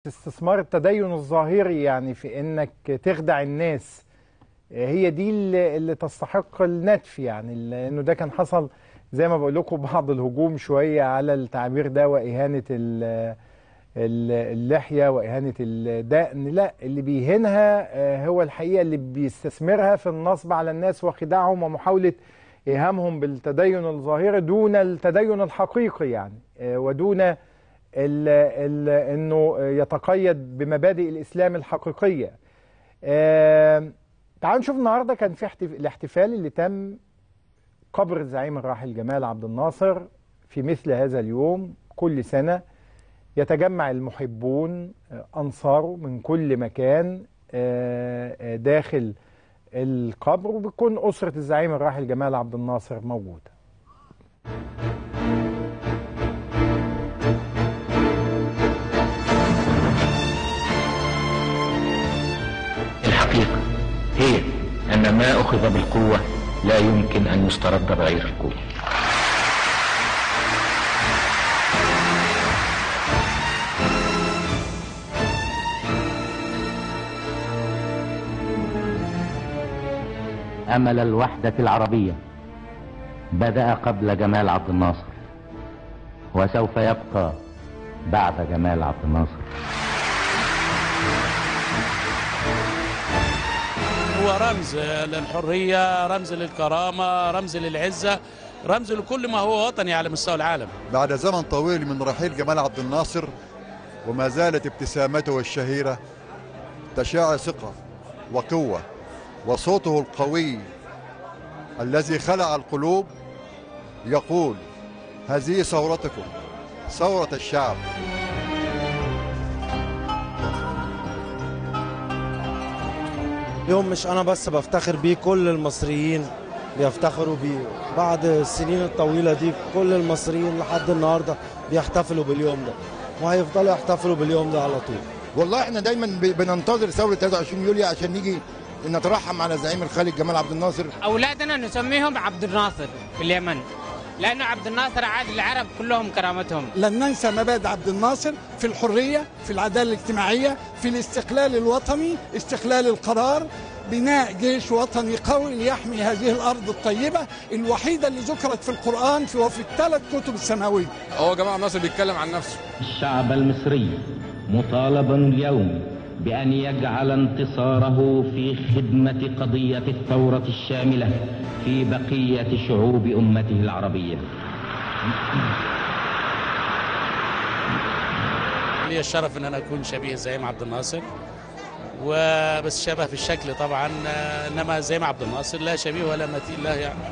استثمار التدين الظاهري يعني في انك تخدع الناس هي دي اللي اللي تستحق النتف يعني لانه ده كان حصل زي ما بقول لكم بعض الهجوم شويه على التعبير ده واهانه ال- ال- اللحيه واهانه الدقن لا اللي بيهينها آه، هو الحقيقه اللي بيستثمرها في النصب على الناس وخداعهم ومحاوله ايهامهم بالتدين الظاهري دون التدين الحقيقي يعني آه، ودون ال ال انه يتقيد بمبادئ الاسلام الحقيقيه. آه تعالوا نشوف النهارده كان في احتف... الاحتفال اللي تم قبر الزعيم الراحل جمال عبد الناصر في مثل هذا اليوم كل سنه يتجمع المحبون آه، انصاره من كل مكان آه، آه، داخل القبر وبتكون اسره الزعيم الراحل جمال عبد الناصر موجوده. الحقيقة هي أن ما أخذ بالقوة لا يمكن أن يسترد بغير القوة أمل الوحدة العربية بدأ قبل جمال عبد الناصر وسوف يبقى بعد جمال عبد الناصر هو رمز للحرية رمز للكرامة رمز للعزة رمز لكل ما هو وطني على مستوى العالم بعد زمن طويل من رحيل جمال عبد الناصر وما زالت ابتسامته الشهيرة تشاع ثقة وقوة وصوته القوي الذي خلع القلوب يقول هذه ثورتكم ثورة الشعب يوم مش انا بس بفتخر بيه كل المصريين بيفتخروا بيه بعد السنين الطويلة دي كل المصريين لحد النهاردة بيحتفلوا باليوم ده وهيفضلوا يحتفلوا باليوم ده على طول والله احنا دايما ب- بننتظر ثوره 23 يوليو عشان نيجي نترحم على زعيم الخالد جمال عبد الناصر أولادنا نسميهم عبد الناصر في اليمن لأنه عبد الناصر عاد العرب كلهم كرامتهم لن ننسى مبادئ عبد الناصر في الحرية في العدالة الاجتماعية في الاستقلال الوطني استقلال القرار بناء جيش وطني قوي ليحمي هذه الأرض الطيبة الوحيدة اللي ذكرت في القرآن في وفي الثلاث كتب السماوية هو جمال عبد الناصر بيتكلم عن نفسه الشعب المصري مطالب اليوم بأن يجعل انتصاره في خدمة قضية الثورة الشاملة في بقية شعوب أمته العربية لي الشرف ان انا اكون شبيه الزعيم عبد الناصر وبس شبه في الشكل طبعا آه، انما الزعيم عبد الناصر لا شبيه ولا مثيل له يعني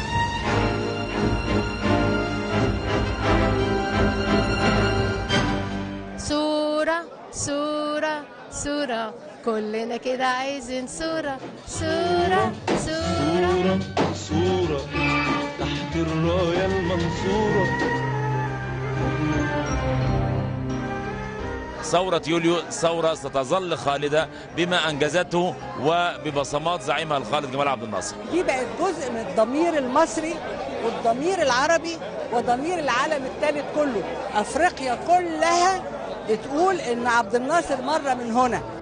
صورة صورة صورة كلنا كده عايزين صورة صورة صورة صورة تحت الراية المنصورة ثورة يوليو ثورة ستظل خالدة بما أنجزته وببصمات زعيمها الخالد جمال عبد الناصر دي بقت جزء من الضمير المصري والضمير العربي وضمير العالم الثالث كله افريقيا كلها بتقول ان عبد الناصر مره من هنا